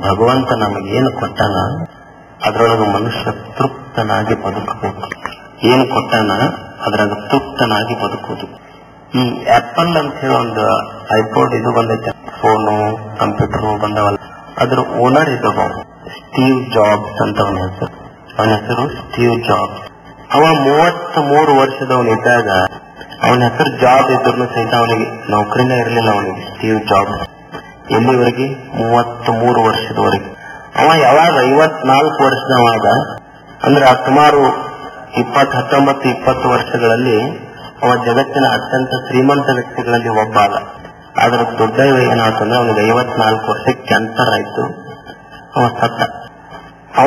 ಭಗವಂತ ನಮಗೇನು ಕೊಟ್ಟಾನ ಅದರೊಳಗೆ ಮನುಷ್ಯ ತೃಪ್ತನಾಗಿ ಬದುಕಬೇಕು ಏನು ಕೊಟ್ಟಾನ ಅದ್ರಾಗ ತೃಪ್ತನಾಗಿ ಬದುಕುವುದು ಈ ಆಪಲ್ ಅಂತ ಹೇಳಿ ಒಂದು ಐಪೋಡ್ ಇದು ಬಂದೈತೆ ಫೋನು ಕಂಪ್ಯೂಟರ್ ಬಂದವಲ್ಲ ಅದ್ರ ಓನರ್ ಇದ್ದವ ಸ್ಟೀವ್ ಜಾಬ್ಸ್ ಅಂತ ಅವನ ಹೆಸರು ಅವನ ಹೆಸರು ಸ್ಟೀವ್ ಜಾಬ್ಸ್ ಅವ ಮೂವತ್ತ್ ಮೂರು ವರ್ಷದವನಿದ್ದಾಗ ಅವನ ಹೆಸರು ಜಾಬ್ ಇದ್ರು ಸಹಿತ ಅವನಿಗೆ ನೌಕರಿನೇ ಇರಲಿಲ್ಲ ಅವನಿಗೆ ಸ್ಟೀವ್ ಜಾಬ್ಸ್ ಎಲ್ಲಿವರೆಗೆ ಮೂವತ್ತ್ ಮೂರು ವರ್ಷದವರೆಗೆ ಅವ ಯಾವಾಗ ಐವತ್ನಾಲ್ಕು ವರ್ಷದವಾಗ ಅಂದ್ರೆ ಸುಮಾರು ಇಪ್ಪತ್ ಹತ್ತೊಂಬತ್ತು ಇಪ್ಪತ್ತು ವರ್ಷಗಳಲ್ಲಿ ಅವ ಜಗತ್ತಿನ ಅತ್ಯಂತ ಶ್ರೀಮಂತ ವ್ಯಕ್ತಿಗಳಲ್ಲಿ ಒಬ್ಬ ಅಲ್ಲ ಆದ್ರೆ ದೊಡ್ಡ ಏನಾಯ್ತಂದ್ರೆ ಅವನಿಗೆ ಐವತ್ನಾಲ್ಕು ವರ್ಷಕ್ಕೆ ಕ್ಯಾನ್ಸರ್ ಆಯ್ತು ಅವ ಸತ್ತ ಅವ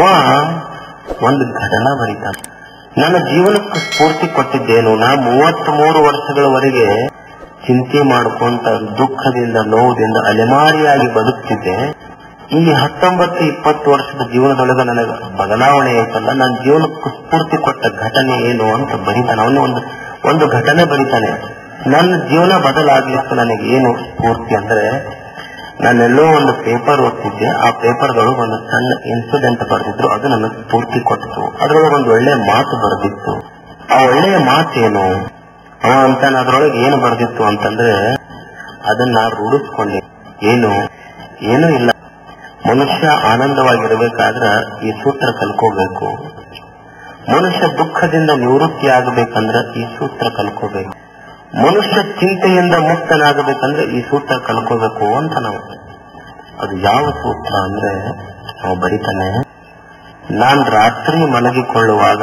ಒಂದು ಘಟನಾ ಬರೀತಾನೆ ನನ್ನ ಜೀವನಕ್ಕೆ ಸ್ಫೂರ್ತಿ ಕೊಟ್ಟಿದ್ದೇನು ನಾ ಮೂವತ್ತ್ ಮೂರು ವರ್ಷಗಳವರೆಗೆ ಚಿಂತೆ ಮಾಡ್ಕೊಂತ ದುಃಖದಿಂದ ನೋವುದಿಂದ ಅಲೆಮಾರಿಯಾಗಿ ಬದುಕ್ತಿದ್ದೆ ಈ ಹತ್ತೊಂಬತ್ತು ಇಪ್ಪತ್ತು ವರ್ಷದ ಜೀವನದೊಳಗೆ ನನಗೆ ಬದಲಾವಣೆ ಆಯ್ತಲ್ಲ ನನ್ನ ಜೀವನಕ್ಕೆ ಸ್ಫೂರ್ತಿ ಕೊಟ್ಟ ಘಟನೆ ಏನು ಅಂತ ಬರೀತಾನೆ ಅವನು ಒಂದು ಒಂದು ಘಟನೆ ಬರೀತಾನೆ ನನ್ನ ಜೀವನ ಬದಲಾಗ್ಲಿಕ್ಕೆ ನನಗೆ ಏನು ಸ್ಫೂರ್ತಿ ಅಂದ್ರೆ ನಾನೆಲ್ಲೋ ಒಂದು ಪೇಪರ್ ಓದ್ತಿದ್ದೆ ಆ ಪೇಪರ್ಗಳು ಒಂದು ಸಣ್ಣ ಇನ್ಸಿಡೆಂಟ್ ಬರೆದಿದ್ರು ಅದು ನನಗೆ ಸ್ಫೂರ್ತಿ ಕೊಟ್ಟಿತು ಅದ್ರೊಳಗೆ ಒಂದು ಒಳ್ಳೆ ಮಾತು ಬರೆದಿತ್ತು ಆ ಒಳ್ಳೆಯ ಮಾತೇನು ಅವ ಅಂತಾನೆ ಅದ್ರೊಳಗೆ ಏನು ಬರೆದಿತ್ತು ಅಂತಂದ್ರೆ ಅದನ್ನ ರೂಢಿಸ್ಕೊಂಡೆ ಏನು ಏನೂ ಇಲ್ಲ ಮನುಷ್ಯ ಆನಂದವಾಗಿರ್ಬೇಕಾದ್ರ ಈ ಸೂತ್ರ ಕಲ್ಕೋಬೇಕು ಮನುಷ್ಯ ದುಃಖದಿಂದ ನಿವೃತ್ತಿ ಆಗಬೇಕಂದ್ರ ಈ ಸೂತ್ರ ಕಲ್ಕೋಬೇಕು ಮನುಷ್ಯ ಚಿಂತೆಯಿಂದ ಮುಕ್ತನಾಗಬೇಕಂದ್ರೆ ಈ ಸೂತ್ರ ಕಲ್ಕೋಬೇಕು ಅಂತ ನಾವು ಅದು ಯಾವ ಸೂತ್ರ ಅಂದ್ರೆ ನಾವು ಬರಿತಾನೆ ನಾನ್ ರಾತ್ರಿ ಮಲಗಿಕೊಳ್ಳುವಾಗ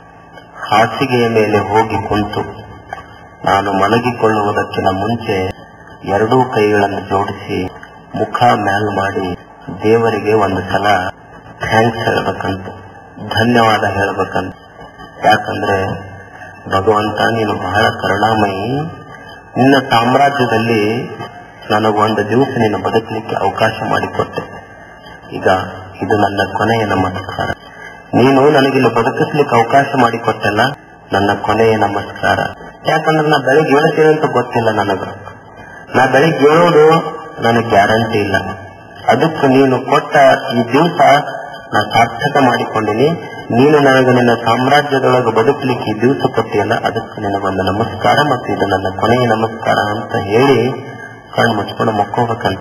ಹಾಸಿಗೆಯ ಮೇಲೆ ಹೋಗಿ ಕುಂತು ನಾನು ಮಲಗಿಕೊಳ್ಳುವುದಕ್ಕಿಂತ ಮುಂಚೆ ಎರಡೂ ಕೈಗಳನ್ನು ಜೋಡಿಸಿ ಮುಖ ಮ್ಯಾಲ್ ಮಾಡಿ ದೇವರಿಗೆ ಒಂದು ಸಲ ಥ್ಯಾಂಕ್ಸ್ ಹೇಳ್ಬೇಕಂತ ಧನ್ಯವಾದ ಹೇಳ್ಬೇಕಂತ ಯಾಕಂದ್ರೆ ಭಗವಂತ ನೀನು ಬಹಳ ಕರುಣಾಮಯಿ ನಿನ್ನ ಸಾಮ್ರಾಜ್ಯದಲ್ಲಿ ನನಗೊಂದು ದಿವಸ ನೀನು ಬದುಕಲಿಕ್ಕೆ ಅವಕಾಶ ಮಾಡಿಕೊಟ್ಟೆ ಈಗ ಇದು ನನ್ನ ಕೊನೆಯ ನಮಸ್ಕಾರ ನೀನು ನನಗಿಲ್ಲಿ ಬದುಕಿಸ್ಲಿಕ್ಕೆ ಅವಕಾಶ ಮಾಡಿಕೊಟ್ಟಲ್ಲ ನನ್ನ ಕೊನೆಯ ನಮಸ್ಕಾರ ಯಾಕಂದ್ರೆ ನಾ ಬೆಳಿಗ್ಗೆ ಹೇಳ್ತೇನೆ ಅಂತ ಗೊತ್ತಿಲ್ಲ ನನಗ ನಾ ಬೆಳಿಗ್ಗೆ ಹೇಳೋದು ನನಗೆ ಗ್ಯಾರಂಟಿ ಇಲ್ಲ ಅದಕ್ಕೆ ನೀನು ಕೊಟ್ಟ ಈ ದಿವಸ ನಾ ಸಾರ್ಥಕ ಮಾಡಿಕೊಂಡಿನಿ ನೀನು ನನಗೆ ನಿನ್ನ ಸಾಮ್ರಾಜ್ಯದೊಳಗೆ ಬದುಕಲಿಕ್ಕೆ ಈ ದಿವಸ ಕೊಟ್ಟಿಯಲ್ಲ ಅದಕ್ಕೆ ನಿನಗೊಂದು ನಮಸ್ಕಾರ ಮತ್ತು ಇದು ನನ್ನ ಕೊನೆಯ ನಮಸ್ಕಾರ ಅಂತ ಹೇಳಿ ಕಣ್ಣು ಮುಚ್ಕೊಂಡು ಮಕ್ಕೋಬೇಕಂತ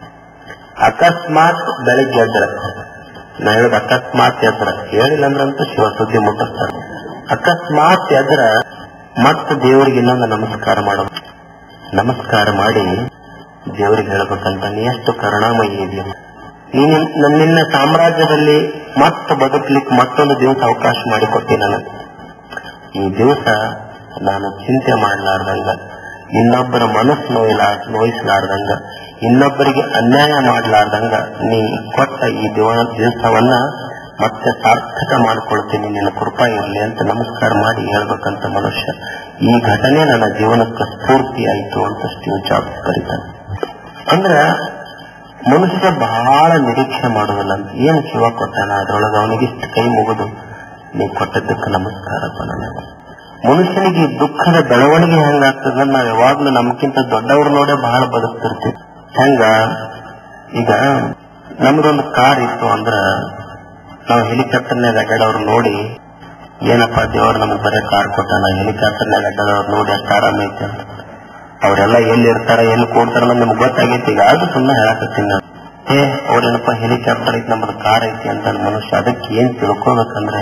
ಅಕಸ್ಮಾತ್ ಬೆಳಿಗ್ಗೆ ಎದ್ರ ನಾ ಹೇಳೋದು ಅಕಸ್ಮಾತ್ ಎದ್ರ ಹೇಳಿಲ್ಲ ಅಂದ್ರಂತೂ ಶಿವ ಸುದ್ದಿ ಮುಟ್ಟಿಸ್ತಾರೆ ಅಕಸ್ಮಾತ್ ಎದ್ರ ಮತ್ತೆ ದೇವರಿಗೆ ಇನ್ನೊಂದು ನಮಸ್ಕಾರ ಮಾಡೋದು ನಮಸ್ಕಾರ ಮಾಡಿ ದೇವರಿಗೆ ಹೇಳ್ಬೇಕಂತ ನೀ ಎಷ್ಟು ಕರುಣಾಮಯಿ ಇದೆಯಾ ನೀನು ನನ್ನಿನ್ನ ಸಾಮ್ರಾಜ್ಯದಲ್ಲಿ ಮತ್ತೆ ಬದುಕಲಿಕ್ಕೆ ಮತ್ತೊಂದು ದಿವಸ ಅವಕಾಶ ಮಾಡಿಕೊಟ್ಟಿ ನನಗೆ ಈ ದಿವಸ ನಾನು ಚಿಂತೆ ಮಾಡಲಾರ್ದಂಗ ಇನ್ನೊಬ್ಬರ ಮನಸ್ಸು ನೋಯಿಲಾ ನೋಯಿಸಲಾರ್ದಂಗ ಇನ್ನೊಬ್ಬರಿಗೆ ಅನ್ಯಾಯ ಮಾಡಲಾರ್ದಂಗ ನೀ ಕೊಟ್ಟ ಈ ದಿವ ದಿವಸವನ್ನ ಮತ್ತೆ ಸಾರ್ಥಕ ಮಾಡ್ಕೊಳ್ತೀನಿ ನಿನ್ನ ಕೃಪಾ ಇರಲಿ ಅಂತ ನಮಸ್ಕಾರ ಮಾಡಿ ಹೇಳ್ಬೇಕಂತ ಮನುಷ್ಯ ಈ ಘಟನೆ ನನ್ನ ಜೀವನಕ್ಕೆ ಸ್ಫೂರ್ತಿ ಆಯಿತು ಅಂತ ಸ್ಟೀವ್ ಜಾಬ್ಸ್ ಕರೀತಾನೆ ಅಂದ್ರ ಮನುಷ್ಯ ಬಹಳ ನಿರೀಕ್ಷೆ ಮಾಡೋದಿಲ್ಲ ಅಂತ ಏನು ಶಿವ ಕೊಟ್ಟಾನ ಅದ್ರೊಳಗೆ ಅವನಿಗಿಷ್ಟು ಕೈ ಮುಗಿದು ನೀ ಕೊಟ್ಟದ್ದಕ್ಕೆ ನಮಸ್ಕಾರಪ್ಪ ನನಗೆ ಮನುಷ್ಯನಿಗೆ ಈ ದುಃಖದ ಬೆಳವಣಿಗೆ ಹೆಂಗಾಗ್ತದ ನಾವ್ ಯಾವಾಗ್ಲೂ ನಮ್ಗಿಂತ ದೊಡ್ಡವ್ರು ನೋಡೇ ಬಹಳ ಬದುಕ್ತಿರ್ತೀವಿ ಹೆಂಗ ಈಗ ನಮ್ದೊಂದು ಕಾರ್ ಇತ್ತು ಅಂದ್ರ ನಾವು ಹೆಲಿಕಾಪ್ಟರ್ನಾಗ ಅಡ್ಡಾಡವ್ರು ನೋಡಿ ಏನಪ್ಪಾ ದೇವ್ರು ನಮಗ್ ಬರೀ ಕಾರ್ ಕೊಟ್ಟಾನ ಹೆಲಿಕಾಪ್ಟರ್ನಾಗ ಅಡ್ಡಾಡವ್ರು ನೋಡಿ ಎಷ್ಟು ಆರಾಮ ಐತೆ ಅಂತ ಅವರೆಲ್ಲ ಎಲ್ಲಿ ಇರ್ತಾರ ಎಲ್ಲಿ ಕೂಡ್ತಾರ ನಮ್ಗೆ ಗೊತ್ತಾಗೈತಿ ಈಗ ಅದು ಸುಮ್ಮನೆ ಹೇಳಕತ್ತೀನಿ ನಾನು ಏ ಅವ್ರೇನಪ್ಪ ಹೆಲಿಕಾಪ್ಟರ್ ಐತಿ ನಮ್ಮದು ಕಾರ್ ಐತಿ ಅಂತ ಮನುಷ್ಯ ಅದಕ್ಕೆ ಏನ್ ತಿಳ್ಕೊಬೇಕಂದ್ರೆ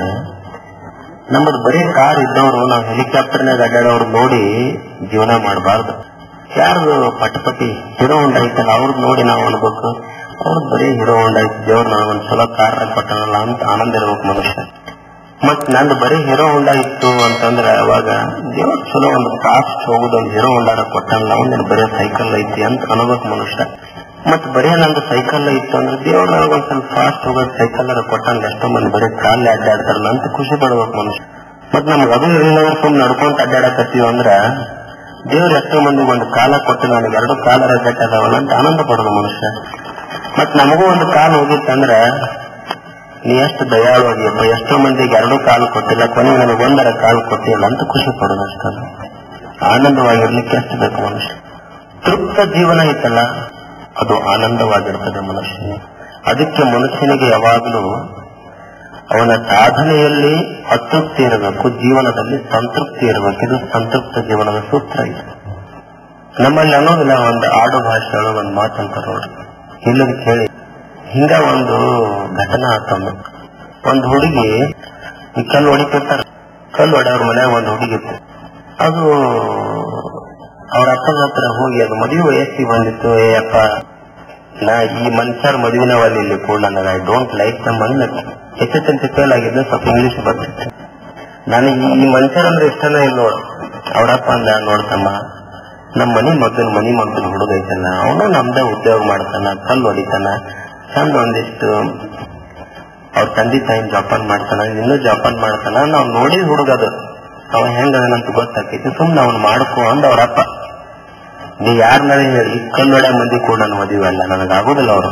ನಮ್ಮದು ಬರೀ ಕಾರ್ ಇದ್ದವರು ನಾವು ಹೆಲಿಕಾಪ್ಟರ್ನಾಗ ಅಡ್ಡಾಡೋರು ನೋಡಿ ಜೀವನ ಮಾಡಬಾರ್ದು ಯಾರ್ದು ಪಟಪಟಿ ಹೀರೋ ಹೊಂಡ ಐತಲ್ಲ ಅವ್ರದ್ದು ನೋಡಿ ನಾವು ಅನ್ಬೇಕು ಅವ್ರದ್ದು ಬರೀ ಹೀರೋ ಹೊಂಡ ಐತಿ ದೇವ್ರು ನನಗೊಂದ್ ಚಲೋ ಕಾರ್ ಕೊಟ್ಟನಲ್ಲ ಅಂತ ಆನಂದ ಇರ್ಬೇಕು ಮನುಷ್ಯ ಮತ್ ನಂದು ಬರೀ ಹೀರೋ ಹೊಂಡ ಇತ್ತು ಅಂತಂದ್ರೆ ಅವಾಗ ದೇವ್ರ ಚಲೋ ಒಂದು ಫಾಸ್ಟ್ ಹೋಗುದು ಒಂದು ಹೀರೋ ಹೊಂಡಾರ ಕೊಟ್ಟನಲ್ಲ ಒಂದೇನು ಬರೀ ಸೈಕಲ್ ಐತಿ ಅಂತ ಅನ್ಬೇಕು ಮನುಷ್ಯ ಮತ್ ಬರೀ ನಂದು ಸೈಕಲ್ ಇತ್ತು ಅಂದ್ರೆ ದೇವ್ರ ನನಗೊಂದ್ ಸ್ವಲ್ಪ ಫಾಸ್ಟ್ ಹೋಗೋದು ಸೈಕಲ್ ಕೊಟ್ಟಂದ್ರೆ ಎಷ್ಟೋ ಮಂದಿ ಬರೀ ಕಾಲೇ ಅಡ್ಡಾಡ್ತಾರಲ್ಲ ಅಂತ ಖುಷಿ ಪಡ್ಬೇಕು ಮನುಷ್ಯ ಮತ್ ನಮ್ಗೆ ಅದು ಇರಲಿಲ್ಲ ಸುಮ್ಮನೆ ನಡ್ಕೊಂತ ಅಡ್ಡಾಡಕತ್ತೀವಿ ಅಂದ್ರ ದೇವ್ರ ಎಷ್ಟೋ ಮಂದಿಗೆ ಒಂದು ಕಾಲ ಕೊಟ್ಟು ನನಗೆ ಎರಡು ಕಾಲರ ಅದಾವಲ್ಲ ಅಂತ ಆನಂದ ಪಡೋದು ಮನುಷ್ಯ ಮತ್ ನಮಗೂ ಒಂದು ಕಾಲು ಹೋಗಿತ್ತಂದ್ರ ನೀ ಎಷ್ಟು ದಯಾಳು ಆಗಿಯಪ್ಪ ಎಷ್ಟೋ ಮಂದಿಗೆ ಎರಡು ಕಾಲು ಕೊಟ್ಟಿಲ್ಲ ಕೊನೆಗೆ ನನಗೆ ಒಂದರ ಕಾಲು ಕೊಟ್ಟಿಲ್ಲ ಅಂತ ಖುಷಿ ಪಡೋದು ಅಷ್ಟೇ ಆನಂದವಾಗಿರ್ಲಿಕ್ಕೆ ಎಷ್ಟು ಬೇಕು ಮನುಷ್ಯ ತೃಪ್ತ ಜೀವನ ಐತಲ್ಲ ಅದು ಆನಂದವಾಗಿರ್ತದೆ ಮನುಷ್ಯನಿಗೆ ಅದಕ್ಕೆ ಮನುಷ್ಯನಿಗೆ ಯಾವಾಗಲೂ ಅವನ ಸಾಧನೆಯಲ್ಲಿ ಅತೃಪ್ತಿ ಇರಬೇಕು ಜೀವನದಲ್ಲಿ ಸಂತೃಪ್ತಿ ಇರಬೇಕು ಇದು ಸಂತೃಪ್ತ ಜೀವನದ ಸೂತ್ರ ಇದು ನಮ್ಮಲ್ಲಿ ಅನ್ನೋದಿಲ್ಲ ಒಂದು ಆಡು ಭಾಷೆ ಒಳಗೆ ಒಂದು ಮಾತಂತ ನೋಡಿ ಇಲ್ಲದ ಕೇಳಿ ಹಿಂಗ ಒಂದು ಘಟನಾ ಆತಂದು ಒಂದು ಹುಡುಗಿ ಈ ಕಲ್ಲು ಹೊಡಿತಿರ್ತಾರ ಕಲ್ಲು ಹೊಡೆ ಅವ್ರ ಮನ್ಯಾಗ ಒಂದು ಹುಡುಗಿ ಇತ್ತು ಅದು ಅವ್ರ ಅಪ್ಪನ ಹತ್ರ ಹೋಗಿ ಅದು ಮದುವೆ ವಯಸ್ಸಿಗೆ ಬಂದಿತ್ತು ಏ ಅಪ್ಪ ನಾ ಈ ಮನುಷ್ಯರ ಮದುವಿನ ಇಲ್ಲಿ ಕೂಡ ನನಗೆ ಐ ಡೋಂಟ್ ಲೈಕ್ ದಮ್ ಅಂದ S S L C fail ಆಗಿದ್ದೆ ಸ್ವಲ್ಪ ಇಂಗ್ಲಿಷ್ ಬರ್ತಿತ್ತು ನನಗೆ ಈ ಮನುಷ್ಯರ ಅಂದ್ರೆ ಇಷ್ಟನೇ ಇಲ್ಲ ನೋಡು ಅವ್ರಪ್ಪ ಅಂದ ನೋಡ್ತಮ್ಮ ನಮ್ಮ ಮನಿ ಮಗನ ಮನಿ ಮಗನ ಹುಡುಗ ಐತಲ್ಲ ಅವನು ನಮ್ದೇ ಉದ್ಯೋಗ ಮಾಡ್ತಾನ ಕಲ್ಲು ಹೊಡಿತಾನ ಚಂದ ಒಂದಿಷ್ಟು ಅವ್ರ ತಂದೆ ತಾಯಿನ ಜೋಪಾನ್ ಮಾಡ್ತಾನ ಇನ್ನೂ ಜೋಪಾನ್ ಮಾಡ್ತಾನ ನಾವ್ ನೋಡಿದ ಹುಡುಗ ಅದು ಅವ ಹೆಂಗದನಂತ ಗೊತ್ತಾಕೈತಿ ಸುಮ್ನೆ ಅವ್ನು ಮಾಡ್ಕೋ ಅಂದ ಅವ್ರಪ್ಪ ನೀ ಯಾರನ್ನಾರ ಹೇಳಿ ಕಲ್ಲೊಡೆ ಮಂದಿ ಕೂಡ ನನ್ನ ಮದುವೆ ಅಲ್ಲ ನನಗೆ ಆಗುದಿಲ್ಲ ಅವರು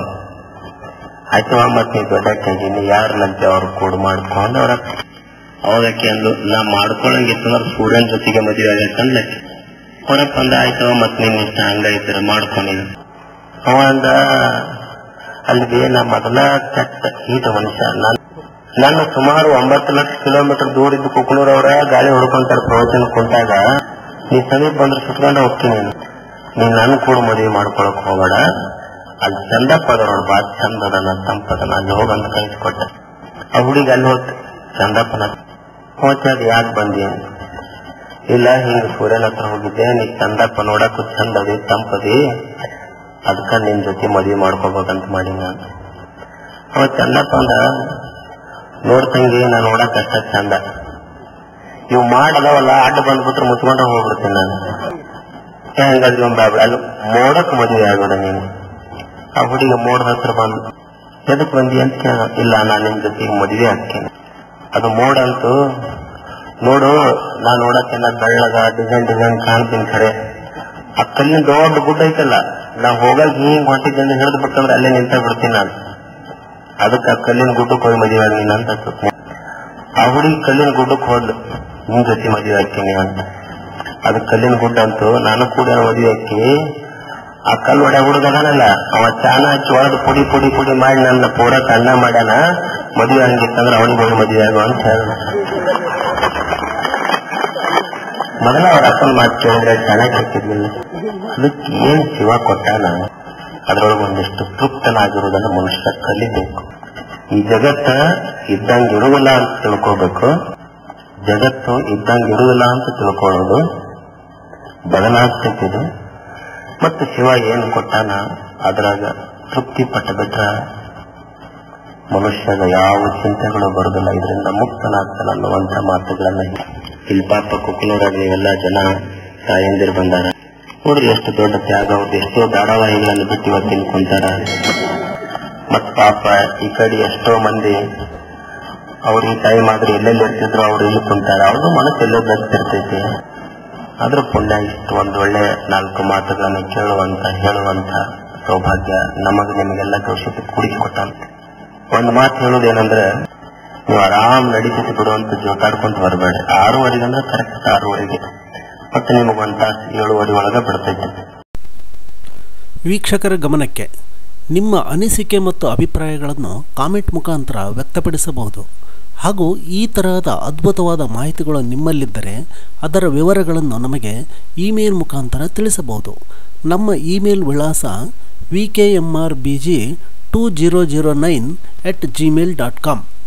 ಆಯ್ತು ಮತ್ತೆ ನೀ ದೊಡ್ಡಕ್ಕಾಗಿ ನೀ ಯಾರನ್ನಂತೆ ಅವ್ರು ಕೂಡ ಮಾಡ್ಕೊಂಡು ಅವ್ರ ಅವಾಗಕ್ಕೆ ಅಂದು ನಾ ಮಾಡ್ಕೊಳಂಗಿತ್ತು ಅಂದ್ರೆ ಸ್ಟೂಡೆಂಟ್ ಜೊತೆಗೆ ಮದುವೆ ಆಗೈತಂದ್ಲೆ ಹೊರಪ್ಪ ಅಂದ ಆಯ್ತು ಮತ್ ನಿನ್ ಇಷ್ಟ ಹಂಗ ಇದ್ರೆ ಮಾಡ್ಕೊಂಡಿದ್ದು ಅವ ಅಂದ ಅಲ್ಲಿಗೆ ನಾ ಮೊದಲ ಕೆಟ್ಟ ಈಟ ಮನುಷ್ಯ ನಾನು ನಾನು ಸುಮಾರು ಒಂಬತ್ತು ಲಕ್ಷ ಕಿಲೋಮೀಟರ್ ದೂರ ಇದ್ದು ಕುಕ್ನೂರವ್ರ ಗಾಳಿ ಹೊಡ್ಕೊಂತಾರ ಪ್ರವಚನ ಕುಂತಾಗ ನೀ ಸಮೀಪ ಬಂದ್ರೆ ಸುತ್ಕೊಂಡು ಹೋಗ್ತೀನಿ ನೀನು ನೀನ್ ನನ್ ಕೂಡ ಮದುವೆ ಮಾಡ್ಕೊಳಕ್ ಹೋಗಬೇಡ ಅಲ್ಲಿ ಚಂದಪ್ಪ ಅದ ನೋಡ್ ಬಾ ಚಂದ ಅದನ ತಂಪದನ ಅಲ್ಲಿ ಹೋಗಂತ ಕಳಿಸ್ಕೊಟ್ಟೆ ಆ ಹುಡುಗಿ ಅಲ್ಲಿ ಹೋತ್ ಚಂದಪ್ಪನ ಹೋಚಾಗ ಯಾಕೆ ಬಂದಿ ಇಲ್ಲ ಹಿಂಗ ಸೂರ್ಯನ ಹತ್ರ ಹೋಗಿದ್ದೆ ನೀ ಚಂದಪ್ಪ ನೋಡಕ್ಕೂ ಚಂದ ಅದಿ ತಂಪದಿ ಅದಕ್ಕ ನಿನ್ ಜೊತೆ ಮದ್ವಿ ಮಾಡ್ಕೋಬೇಕಂತ ಮಾಡಿ ನಾನು ಅವ ಚಂದಪ್ಪ ಅಂದ ನೋಡ್ತಂಗಿ ನಾನು ನೋಡಕ್ ಅಷ್ಟ ಚಂದ ಇವ್ ಮಾಡದವಲ್ಲ ಅಡ್ಡ ಬಂದ್ಬಿಟ್ರೆ ಮುಚ್ಕೊಂಡ ಹೋಗ್ಬಿಡ್ತೀನಿ ನಾನು ಏ ಹಂಗಾದ್ರೆ ಒಂದ್ ಬ್ಯಾಡ ಅಲ್ಲಿ ಮೋಡಕ್ ಮದ್ವೆ ಆಗೋದ ನೀನು ಆ ಹುಡುಗ ಮೋಡದ ಹತ್ರ ಬಂದು ಎದಕ್ ಬಂದಿ ಅಂತ ಕೇಳ ಇಲ್ಲ ನಾನು ನಿನ್ ಜೊತೆಗೆ ಮದ್ವೆ ಆಗ್ತೇನೆ ಅದು ಮೋಡ ಅಂತೂ ನೋಡು ನಾ ನೋಡಕ್ಕೆ ಬೆಳ್ಳಗ ಡಿಸೈನ್ ಡಿಸೈನ್ ಕಾಣ್ತೀನಿ ಖರೆ ಆ ಕಲ್ಲಿನ ದೊಡ್ಡ ಗುಡ್ಡ ಐತಲ್ಲ ನಾ ಹೋಗಕ್ ಹಿಂಗ್ ಹೊಂಟಿದ್ದಂದ್ರೆ ಹಿಡಿದು ಬಿಟ್ಟಂದ್ರೆ ಅಲ್ಲೇ ನಿಂತ ಬಿಡ್ತೀನಿ ನಾನು ಅದಕ್ಕೆ ಆ ಕಲ್ಲಿನ ಗುಡ್ಡಕ್ಕೆ ಹೋಗಿ ಮದುವೆ ಆಗಿ ಅಂತ ಆ ಹುಡುಗಿ ಕಲ್ಲಿನ ಗುಡ್ಡಕ್ಕೆ ಹೋದ್ಲು ನಿನ್ ಜೊತೆ ಮದುವೆ ಹಾಕ್ತೀನಿ ಅಂತ ಅದಕ್ಕೆ ಕಲ್ಲಿನ ಗುಡ್ಡ ಅಂತೂ ನಾನು ಕೂಡ ಮದುವೆ ಹಾಕಿ ಆ ಕಲ್ಲು ಹೊಡೆ ಹುಡುಗ ಅದಾನಲ್ಲ ಅವ ಚಾನ ಹಚ್ಚಿ ಒಳದು ಪುಡಿ ಪುಡಿ ಪುಡಿ ಮಾಡಿ ನನ್ನ ಪೂರ ಕಣ್ಣ ಮಾಡ್ಯಾನ ಮದುವೆ ಹಂಗಿತ್ತಂದ್ರೆ ಅವನಿಗೆ ಹೋಗಿ ಮದುವೆ ಆಗು ಅಂತ ಹೇಳ ಮೊದಲ ಅವ್ರ ಅಪ್ಪನ ಮಾತು ಕೇಳಿದ್ರೆ ಚೆನ್ನಾಗಿ ಹಾಕಿರ್ಲಿಲ್ಲ ಅದಕ್ಕೆ ಏನ್ ಶಿವ ಕೊಟ್ಟಾನ ಅದ್ರೊಳಗೆ ಒಂದಿಷ್ಟು ತೃಪ್ತನಾಗಿರುವುದನ್ನು ಮನುಷ್ಯ ಕಲಿಬೇಕು ಈ ಜಗತ್ತ ಇದ್ದಂಗೆ ಇರುವುದಿಲ್ಲ ಅಂತ ತಿಳ್ಕೋಬೇಕು ಜಗತ್ತು ಇದ್ದಂಗೆ ಇರುವುದಿಲ್ಲ ಅಂತ ತಿಳ್ಕೊಳ್ಳೋದು ಬದಲಾಗ್ತೈತಿದು ಮತ್ತು ಶಿವ ಏನು ಕೊಟ್ಟಾನ ಅದ್ರಾಗ ತೃಪ್ತಿ ಪಟ್ಟ ಬಿಟ್ರ ಮನುಷ್ಯನ ಯಾವ ಚಿಂತೆಗಳು ಬರುದಿಲ್ಲ ಇದರಿಂದ ಮುಕ್ತನಾಗ್ತಾನ ಅನ್ನುವಂತ ಮಾತುಗಳನ್ನ ಇಲ್ಲಿ ಪಾಪ ಕುಕ್ಕನೂರಾಗ ನೀವೆಲ್ಲ ಜನ ತಾಯಂದಿರು ಬಂದಾರ ನೋಡ್ರಿ ಎಷ್ಟು ದೊಡ್ಡ ತ್ಯಾಗ ಅವ್ರದ್ದು ಎಷ್ಟೋ ಧಾರಾವಾಹಿಗಳನ್ನು ಬಿಟ್ಟು ಇವತ್ತು ಇಲ್ಲಿ ಕುಂತಾರ ಮತ್ ಪಾಪ ಈ ಕಡೆ ಎಷ್ಟೋ ಮಂದಿ ಅವ್ರ ಈ ಟೈಮ್ ಆದ್ರೆ ಎಲ್ಲೆಲ್ಲಿ ಇರ್ತಿದ್ರು ಅವ್ರು ಇಲ್ಲಿ ಕುಂತಾರ ಅವ್ರದ್ದು ಮನಸ್ಸು ಎಲ್ಲೋ ಬರ್ತಿರ್ತೈತಿ ಆದ್ರೂ ಪುಣ್ಯ ಇಷ್ಟು ಒಂದ್ ಒಳ್ಳೆ ನಾಲ್ಕು ಮಾತುಗಳನ್ನು ಕೇಳುವಂತ ಹೇಳುವಂತ ಸೌಭಾಗ್ಯ ನಮಗ ನಿಮಗೆಲ್ಲ ಗೌಶತೆ ಕೂಡಿಸಿಕೊಟ್ಟಂತ ಒಂದ್ ಮಾತು ಹೇಳೋದೇನಂದ್ರೆ ನೀವು ಆರಾಮ್ ನಡೀತೈತಿ ಬಿಡುವಂತ ಜೋತಾಡ್ಕೊಂತ ಬರಬೇಡ ಆರೂವರೆಗೆ ಅಂದ್ರೆ ಕರೆಕ್ಟ್ ಆರೂವರೆಗೆ ಮತ್ತೆ ನಿಮಗ್ ಒಂದ್ ತಾಸು ಏಳುವರೆ ಒಳಗ ಬಿಡ್ತೈತಿ ವೀಕ್ಷಕರ ಗಮನಕ್ಕೆ ನಿಮ್ಮ ಅನಿಸಿಕೆ ಮತ್ತು ಅಭಿಪ್ರಾಯಗಳನ್ನು ಕಾಮೆಂಟ್ ಮುಖಾಂತರ ವ್ಯಕ್ತಪಡಿಸಬಹುದು ಹಾಗೂ ಈ ತರಹದ ಅದ್ಭುತವಾದ ಮಾಹಿತಿಗಳು ನಿಮ್ಮಲ್ಲಿದ್ದರೆ ಅದರ ವಿವರಗಳನ್ನು ನಮಗೆ ಇಮೇಲ್ ಮುಖಾಂತರ ತಿಳಿಸಬಹುದು ನಮ್ಮ ಇಮೇಲ್ ವಿಳಾಸ V K M R B G two zero zero nine at Gmail dot com